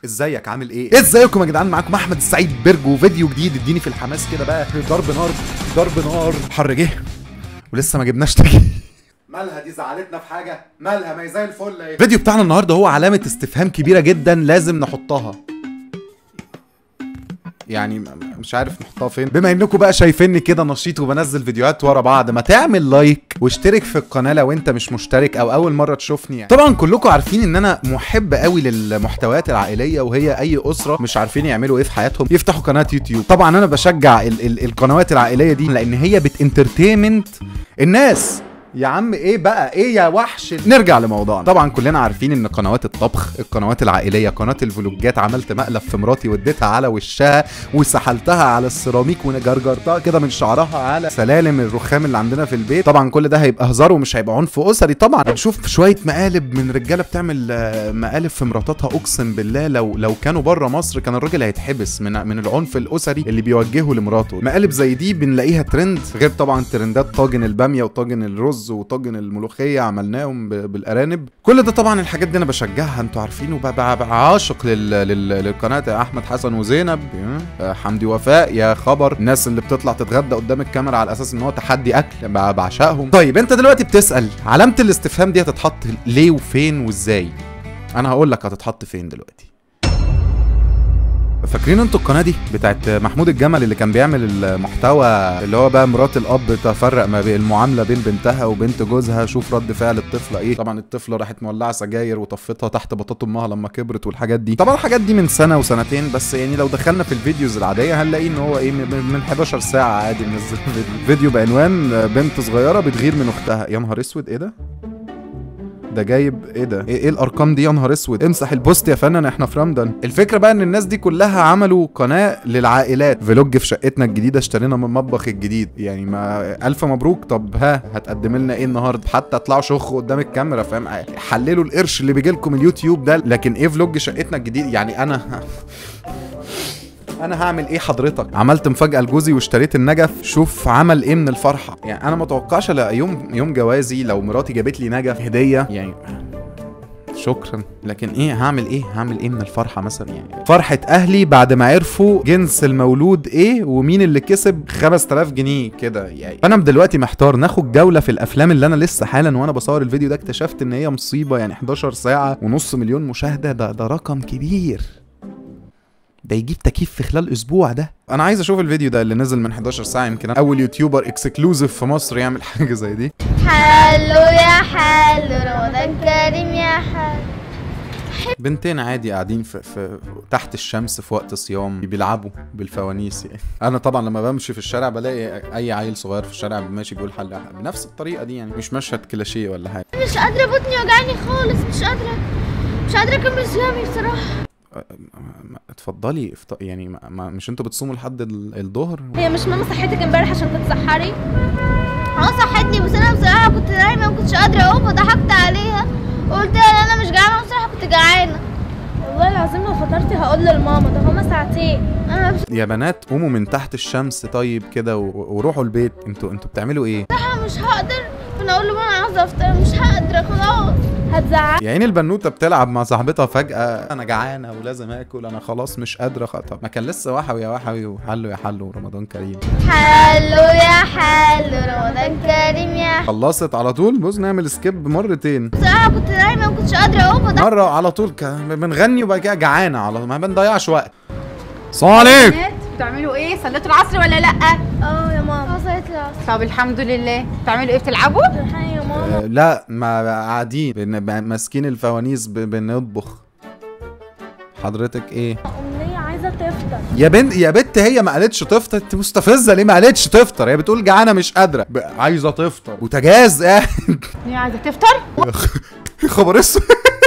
ازيك عامل ايه ازيكم يا جدعان معاكم احمد السعيد برج وفيديو جديد اديني في الحماس كده بقى ضرب نار ضرب نار حر جه ولسه ما جبناش تجي مالها دي زعلتنا في حاجه مالها ما هي زي الفل اهي الفيديو بتاعنا النهارده هو علامه استفهام كبيره جدا لازم نحطها يعني م- مش عارف نحطها فين بما انكم بقى شايفيني كده نشيط وبنزل فيديوهات ورا بعض ما تعمل لايك واشترك في القناه لو انت مش مشترك او اول مره تشوفني يعني. طبعا كلكم عارفين ان انا محب قوي للمحتويات العائليه وهي اي اسره مش عارفين يعملوا ايه في حياتهم يفتحوا قناه يوتيوب طبعا انا بشجع ال ال القنوات العائليه دي لان هي بتانترتينمنت الناس يا عم ايه بقى ايه يا وحش نرجع لموضوعنا طبعا كلنا عارفين ان قنوات الطبخ القنوات العائليه قناه الفلوجات عملت مقلب في مراتي واديتها على وشها وسحلتها على السيراميك وجرجرتها كده من شعرها على سلالم الرخام اللي عندنا في البيت طبعا كل ده هيبقى هزار ومش هيبقى عنف اسري طبعا هنشوف شويه مقالب من رجاله بتعمل آه، مقالب في مراتاتها اقسم بالله لو لو كانوا بره مصر كان الراجل هيتحبس من من العنف الاسري اللي بيوجهه لمراته مقالب زي دي بنلاقيها ترند غير طبعا ترندات طاجن الباميه وطاجن الرز وطاجن الملوخيه عملناهم ب- بالارانب كل ده طبعا الحاجات دي انا بشجعها انتوا عارفين وببقى عاشق لل... لل... للقناه يا احمد حسن وزينب يا حمدي وفاء يا خبر الناس اللي بتطلع تتغدى قدام الكاميرا على اساس ان هو تحدي اكل ب- بعشقهم طيب انت دلوقتي بتسال علامه الاستفهام دي هتتحط ليه وفين وازاي انا هقول لك هتتحط فين دلوقتي فاكرين انتوا القناه دي بتاعت محمود الجمل اللي كان بيعمل المحتوى اللي هو بقى مرات الاب تفرق ما بين المعامله بين بنتها وبنت جوزها شوف رد فعل الطفله ايه طبعا الطفله راحت مولعه سجاير وطفتها تحت بطاط امها لما كبرت والحاجات دي طبعا الحاجات دي من سنه وسنتين بس يعني لو دخلنا في الفيديوز العاديه هنلاقي ان هو ايه من من 11 ساعه عادي منزل فيديو فيديو بعنوان بنت صغيره بتغير من اختها يا نهار اسود ايه ده ده جايب ايه ده ايه, إيه الارقام دي يا نهار اسود امسح البوست يا فنان احنا في رمضان الفكره بقى ان الناس دي كلها عملوا قناه للعائلات فلوج في شقتنا الجديده اشترينا من المطبخ الجديد يعني ما الف مبروك طب ها هتقدم لنا ايه النهارده حتى اطلعوا شخوا قدام الكاميرا فاهم حللوا القرش اللي بيجي لكم اليوتيوب ده لكن ايه فلوج شقتنا الجديد يعني انا انا هعمل ايه حضرتك عملت مفاجاه لجوزي واشتريت النجف شوف عمل ايه من الفرحه يعني انا ما اتوقعش لا يوم يوم جوازي لو مراتي جابت لي نجف هديه يعني شكرا لكن ايه هعمل ايه هعمل ايه من الفرحه مثلا يعني فرحه اهلي بعد ما عرفوا جنس المولود ايه ومين اللي كسب 5000 جنيه كده يعني فانا دلوقتي محتار ناخد جوله في الافلام اللي انا لسه حالا وانا بصور الفيديو ده اكتشفت ان هي مصيبه يعني 11 ساعه ونص مليون مشاهده ده ده رقم كبير ده يجيب تكييف في خلال اسبوع ده انا عايز اشوف الفيديو ده اللي نزل من 11 ساعه يمكن اول يوتيوبر اكسكلوزيف في مصر يعمل حاجه زي دي حلو يا حلو رمضان كريم يا حلو بنتين عادي قاعدين في, في تحت الشمس في وقت صيام بيلعبوا بالفوانيس يعني انا طبعا لما بمشي في الشارع بلاقي اي عيل صغير في الشارع ماشي بيقول حل يا حل بنفس الطريقه دي يعني مش مشهد كلاشيه ولا حاجه مش قادرة بطني وجعني خالص مش قادرة مش قادرة أكمل صيامي بصراحة ما- اتفضلي افط- يعني ما ما مش انتوا بتصوموا لحد ال- الظهر هي مش ماما صحتك امبارح عشان تتسحري؟ اه صحتني بس انا بصراحة كنت نايمة ومكنتش قادرة اقوم فضحكت عليها وقلت لها ان انا مش جعانة بصراحة كنت جعانة والله العظيم لو فطرتي هقول للماما ده هما ساعتين انا مش يا بنات قوموا من تحت الشمس طيب كده و- وروحوا البيت انتوا انتوا بتعملوا ايه بصراحة مش هقدر فانا اقول له انا عاوزة افطر مش هقدر خلاص هتزعل يا عيني البنوته بتلعب مع صاحبتها فجاه انا جعانه ولازم اكل انا خلاص مش قادره خ- طب ما كان لسه وحوي يا وحوي وحلو يا حلو ورمضان كريم حلو يا حلو رمضان كريم يا خلصت على طول بص نعمل سكيب مرتين بصراحة كنت نايمة ومكنتش قادرة اقوم فضحكت مره على طول ك- بنغني وبعد كده جعانه على ما بنضيعش وقت السلام عليكم بنات بتعملوا ايه صليتوا العصر ولا لا اه يا ماما وصلت العصر طب الحمد لله بتعملوا ايه بتلعبوا الحقيقة يا ماما آه، لا ما قاعدين بن- ب- ماسكين الفوانيس ب- بنطبخ حضرتك ايه أمنية عايزة تفطر يا بنت يا بنت هي ما قالتش تفطر انت مستفزه ليه ما قالتش تفطر هي بتقول جعانه مش قادره ب- عايزه تفطر وتجاز قاعد هي عايزه تفطر خبر اسود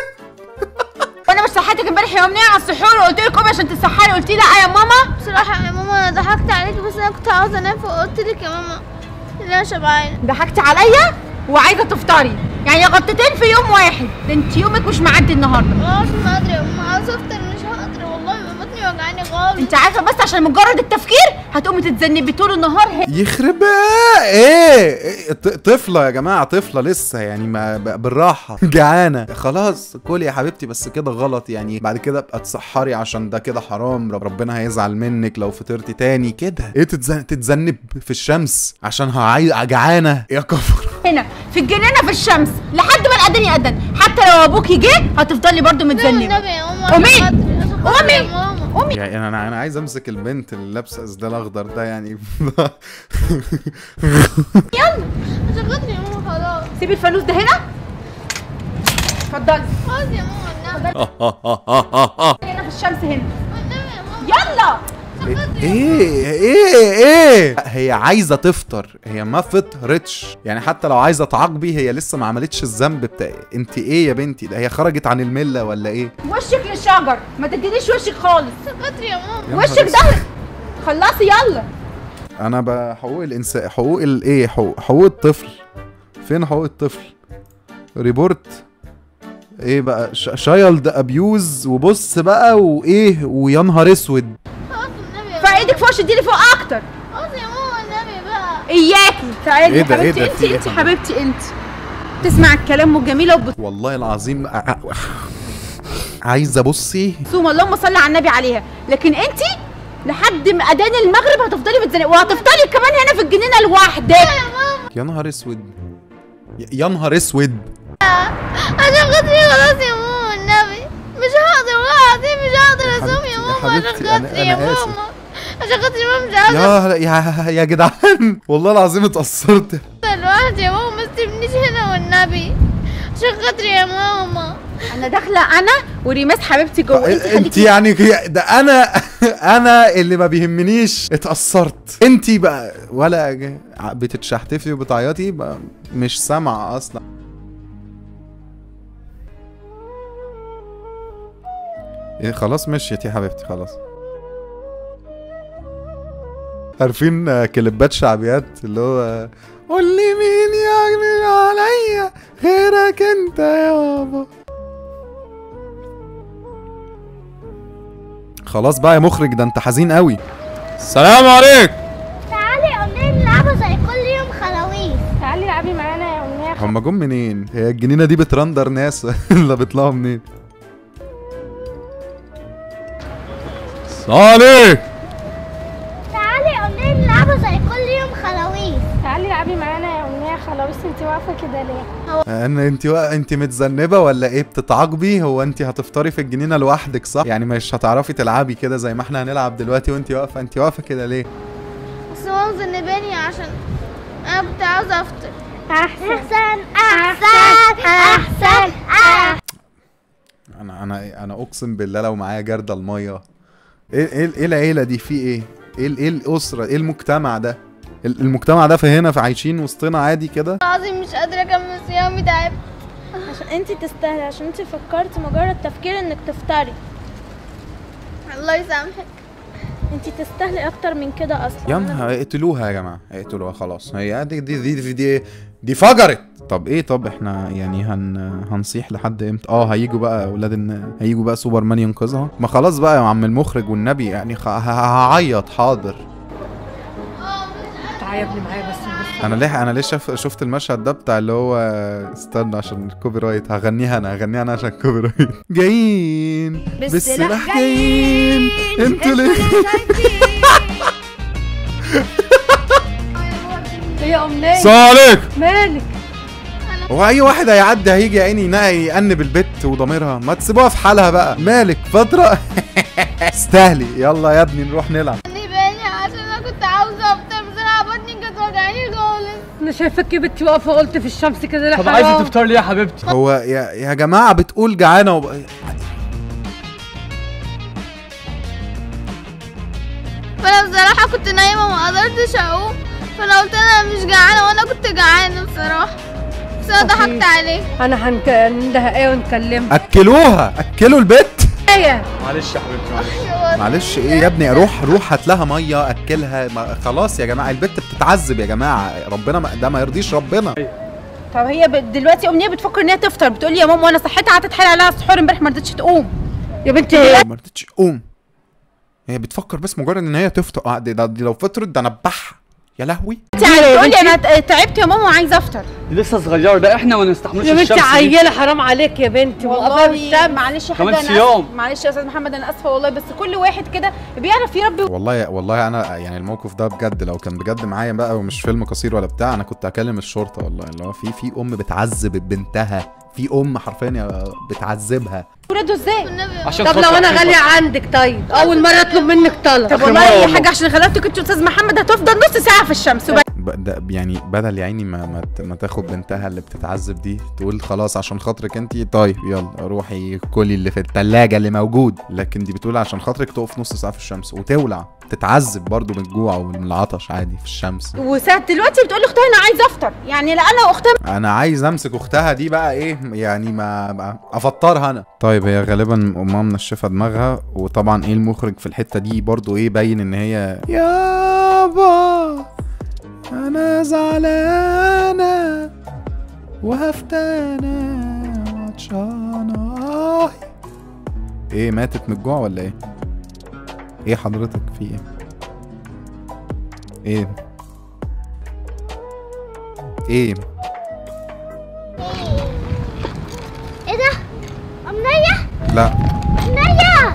وانا مش صحتك امبارح يوم على السحور وقلت لك قومي عشان تتسحري قلتي لا يا ماما بصراحة يا ماما أنا ضحكت عليكي بس أنا كنت عاوزة أنام فقلت لك يا ماما إن أنا شبعانة ضحكتي عليا وعايزه تفطري يعني غلطتين في يوم واحد ده انت يومك مش معدي النهارده خلاص ما قادرة يا ماما عاوزة أفطر مش هقدر والله بطني وجعاني خالص انت عارفه بس عشان مجرد التفكير هتقومي تتذنبي طول النهار هنا يخرب بقى ايه إيه؟ ط- طفله يا جماعه طفله لسه يعني ما ب- بالراحه جعانه خلاص كلي يا حبيبتي بس كده غلط يعني بعد كده ابقى تسحري عشان ده كده حرام رب- ربنا هيزعل منك لو فطرتي تاني كده ايه تتزن... تتذنب في الشمس عشان هعي... جعانه يا كفر هنا في الجنينه في الشمس لحد ما الاذان يأذن حتى لو ابوكي جه هتفضلي برضو متذنبه والنبي يا ماما قومي. عشان خاطري- عشان خاطري يا قومي. ماما قومي يعني انا انا عايز امسك البنت اللي لابسه اسدال اخضر ده يعني عشان خاطري يا ماما خلاص سيبي الفانوس ده هنا اتفضلي خلاص يا ماما النبي هنا في الشمس هنا والنبي يا ماما يلا ايه ايه ايه هي عايزه تفطر هي ما فطرتش يعني حتى لو عايزه تعاقبي هي لسه ما عملتش الذنب بتاعي انت ايه يا بنتي ده هي خرجت عن المله ولا ايه وشك للشجر ما تدينيش وشك خالص عشان خاطري يا ماما يا نهار وشك ده خلصي يلا انا بحقوق الانسان حقوق الايه حقوق, حقوق الطفل فين حقوق الطفل ريبورت ايه بقى شايلد ابيوز وبص بقى وايه ويا نهار اسود خلاص النبي يا ارفعي ايدك فوق شديلي فوق اكتر خلاص يا ماما النبي بقى اياكي تعالي إيه ده- إيه حبيبتي ده؟ انت في إيه انت طبعا؟ حبيبتي انت تسمع الكلام الجميله وبت... والله العظيم ع- ع- عايزه بصي ثم اللهم صل على النبي عليها لكن انت لحد ما اذان المغرب هتفضلي متزنقه وهتفضلي كمان هنا في الجنينه لوحدك يا نهار اسود يا- يا نهار اسود عشان خاطري خلاص يا ماما النبي مش هقدر والله العظيم مش هقدر اصوم يا حبيبتي- ماما عشان حبيبتي، أنا- خاطري يا أنا آسف. ماما عشان خاطري ماما مش عاوزة يا يا يا جدعان والله العظيم اتأثرت افضل لوحدي يا ماما ما تسيبنيش هنا والنبي عشان خاطري يا ماما انا داخله انا وريماس حبيبتي جوه انت انت خليكي يعني كي- ده انا انا اللي ما بيهمنيش اتأثرت انت بقى ولا ج- بتتشحتفي وبتعيطي بقى مش سامعة اصلا إيه خلاص مشيت يا حبيبتي خلاص عارفين آه، كليبات شعبيات اللي هو قول لي مين يعمل عليا غيرك انت يابا خلاص بقى يا مخرج ده انت حزين قوي السلام عليكم تعالي قولي نلعبوا زي كل يوم خلاويص تعالي العبي معانا يا أمنية هم جم منين هي الجنينه دي بترندر ناس ولا بيطلعوا منين عليك تعالي قولي نلعبوا زي كل يوم خلاويص تعالي العبي معانا يا أمنية خلاص انت واقفة كده ليه؟ ان انت و... انت متذنبه ولا ايه بتتعاقبي هو انت هتفطري في الجنينه لوحدك صح يعني مش هتعرفي تلعبي كده زي ما احنا هنلعب دلوقتي وانت واقفه انت واقفه كده ليه بس ماما مذنباني عشان انا كنت عاوزة افطر أحسن احسن احسن احسن احسن انا انا انا اقسم بالله لو معايا جردل الميه ايه ايه ايه العيله دي في ايه ايه ال- ايه الاسره ايه المجتمع ده ال- المجتمع ده في هنا في عايشين وسطنا عادي كده العظيم مش قادرة اكمل صيامي تعبت عشان انت تستاهلي عشان انت فكرت مجرد تفكير انك تفطري الله يسامحك انت تستاهلي اكتر من كده اصلا يا نهار اقتلوها يا جماعه اقتلوها خلاص هي دي دي دي دي, دي, دي فجرت طب ايه طب احنا يعني هن هنصيح لحد امتى اه هيجوا بقى اولاد الن... هيجوا بقى سوبر مان ينقذها ما خلاص بقى يا عم المخرج والنبي يعني خ... ه- هعيط حاضر تعيبني معايا بس بس انا ليه انا ليه شف... شفت المشهد ده بتاع اللي هو استنى عشان الكوبي رايت هغنيها انا هغنيها انا عشان الكوبي رايت جايين بالسلاح جايين انتوا ليه يا أمنية السلام عليكم مالك هو اي واحد هيعدي هيجي يا عيني ينقي يأنب البت وضميرها ما تسيبوها في حالها بقى مالك فترة استاهلي يلا يا ابني نروح نلعب مذنباني عشان انا كنت عاوزة افطر بصراحة بطني كانت وجعاني خالص انا شايفاك يا بنتي واقفه قلت في الشمس كده لا طب عايزه تفطر ليه يا حبيبتي؟ هو يا يا جماعة بتقول جعانة وب... فانا بصراحة كنت نايمة وما قدرتش اقوم فانا قلت انا مش جعانة وانا كنت جعانة بصراحة بس انا ضحكت عليه انا هنده ايه ونكلمها اكلوها اكلوا البت ايه معلش يا حبيبتي معلش معلش ايه يا ابني روح روح هات لها ميه اكلها ما خلاص يا جماعه البت بتتعذب يا جماعه ربنا ما ده ما يرضيش ربنا طب هي ب... دلوقتي امنيه بتفكر ان هي تفطر بتقول لي يا ماما وانا صحتها هتتحايل عليها السحور امبارح ما رضتش تقوم يا بنتي ما رضتش قوم هي بتفكر بس مجرد ان هي تفطر آه، دي, ده- دي لو فطرت ده انا اذبحها يا لهوي انت هتقولي انا ت- تعبت يا ماما وعايزه افطر دي لسه صغيره ده احنا ما نستحملش يا بنتي الشمس دي. عيله حرام عليك يا بنتي والله والله معلش يا كمان حاجه انا صيام. آسفة. معلش يا استاذ محمد انا اسفه والله بس كل واحد كده بيعرف يربي والله والله انا يعني الموقف ده بجد لو كان بجد معايا بقى ومش فيلم قصير ولا بتاع انا كنت هكلم الشرطه والله اللي هو في في ام بتعذب بنتها في ام حرفيا يا- بتعذبها ولاده ازاي والنبي عشان طب لو خاطر انا أخوك. غاليه عندك طيب اول مره اطلب منك طلب طب آخر والله مرة يا والله. حاجه عشان غلبتك انت استاذ محمد هتفضل نص ساعه في الشمس وبعد ب- ده يعني بدل يا عيني ما ما, ت- ما تاخد بنتها اللي بتتعذب دي تقول خلاص عشان خاطرك انت طيب يلا روحي كلي اللي في التلاجة اللي موجود لكن دي بتقول عشان خاطرك تقف نص ساعه في الشمس وتولع تتعذب برضو من الجوع ومن العطش عادي في الشمس وساعه دلوقتي بتقول لاختها انا عايزه افطر يعني لا انا واختها انا عايز امسك اختها دي بقى ايه يعني ما, ما افطرها انا طيب هي غالبا امها منشفه دماغها وطبعا ايه المخرج في الحته دي برضو ايه باين ان هي يابا انا زعلانه وهفتانه عطشانه ايه ماتت من الجوع ولا ايه ايه حضرتك في ايه ايه ايه ايه ده امنيه لا امنيه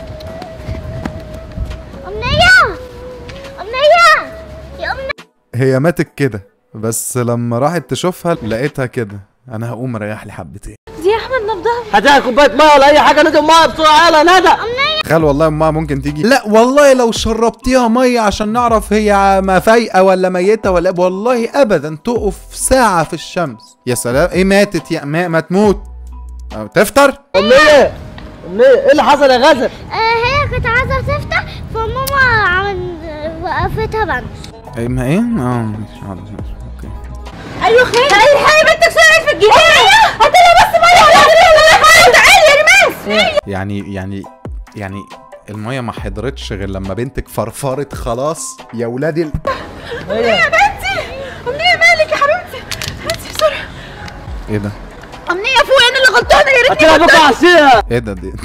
امنيه امنيه يا امنيه هي ماتت كده بس لما راحت تشوفها لقيتها كده انا هقوم اريح لي حبتين دي يا احمد نبضها هاتها كوبايه ميه ولا اي حاجه ندي ميه بسرعه يلا ندى تخيل والله امها ممكن تيجي لا والله لو شربتيها ميه عشان نعرف هي ما فايقه ولا ميته ولا والله ابدا تقف ساعه في الشمس يا سلام ايه ماتت يا ما, ما تموت أو تفطر امنيه امنيه ايه اللي حصل يا غزل آه هي كانت عايزه تفتح فماما عمل وقفتها بنش ايه ما ايه اه ماشي حاضر، ماشي، اوكي ايوه خير الحقي بنتك سرقت في الجنينه هات لها بس ميه تعالي يا رماس يعني يعني يعني الميه ما حضرتش غير لما بنتك فرفرت خلاص يا ولادي ال... يا بنتي امنيه مالك يا حبيبتي هاتي بسرعه ايه ده امنيه فوق انا اللي غلطانه يا ريتني هاتها بكره عصير ايه ده دي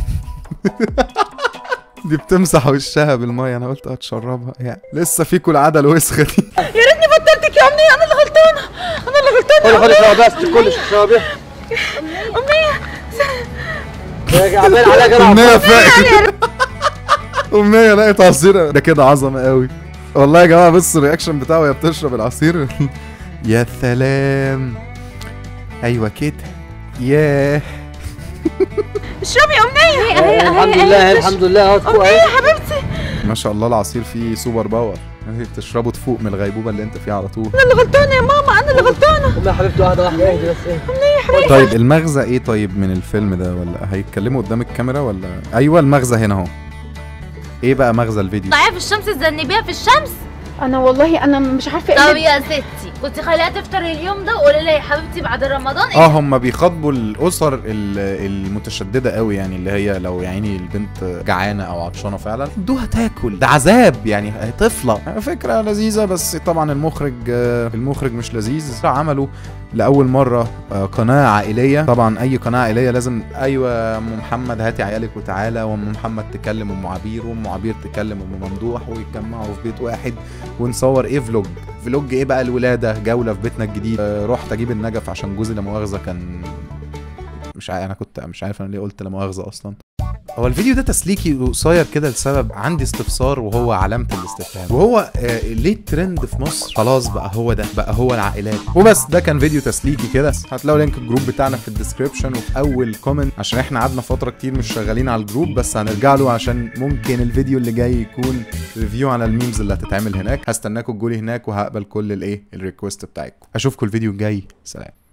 دي بتمسح وشها بالميه انا قلت هتشربها يعني لسه فيكوا العاده الوسخه دي يا ريتني بطلتك يا امنيه انا اللي غلطانه انا اللي غلطانه خدي خدي شربها ست كل شربها امنيه يا عمال عليها جرعه امنيه فاقت امنيه لقيت عصير ده كده عظمه قوي والله يا جماعه بص الرياكشن بتاعه وهي بتشرب العصير يا سلام ايوه كده ياه اشربي يا امنيه الحمد لله الحمد لله اهو تفوق اهي ما شاء الله العصير فيه سوبر باور انت تشربه تفوق من الغيبوبه اللي انت فيها على طول انا اللي غلطانه يا ماما انا اللي غلطانه امي يا حبيبتي واحده واحده اهدي بس ايه طيب المغزى ايه طيب من الفيلم ده ولا هيتكلموا قدام الكاميرا ولا ايوه المغزى هنا اهو ايه بقى مغزى الفيديو طلعي في الشمس تذنبيها في الشمس انا والله انا مش عارفه ايه طب اللي- يا ستي كنت خليها تفطر اليوم ده وقولي لها يا حبيبتي بعد رمضان اه هم بيخاطبوا الاسر ال- المتشدده قوي يعني اللي هي لو يا عيني البنت جعانه او عطشانه فعلا ادوها تاكل ده عذاب يعني طفله فكره لذيذه بس طبعا المخرج آه، المخرج مش لذيذ عملوا لاول مره آه، قناه عائليه طبعا اي قناه عائليه لازم ايوه يا ام محمد هاتي عيالك وتعالى وام محمد تكلم ام عبير وام عبير تكلم ام ممدوح ويتجمعوا في بيت واحد ونصور ايه فلوج فلوج ايه بقى الولاده جوله في بيتنا الجديد آه، رحت اجيب النجف عشان جوزي لا مؤاخذه كان مش عارف انا كنت مش عارف انا ليه قلت لا مؤاخذه اصلا هو الفيديو ده تسليكي قصير كده لسبب عندي استفسار وهو علامه الاستفهام وهو آه ليه الترند في مصر خلاص بقى هو ده بقى هو العائلات وبس ده كان فيديو تسليكي كده هتلاقوا لينك الجروب بتاعنا في الديسكربشن وفي اول كومنت عشان احنا قعدنا فتره كتير مش شغالين على الجروب بس هنرجع له عشان ممكن الفيديو اللي جاي يكون ريفيو على الميمز اللي هتتعمل هناك هستناكم تجولي هناك وهقبل كل الايه الريكوست بتاعتكم اشوفكم الفيديو الجاي سلام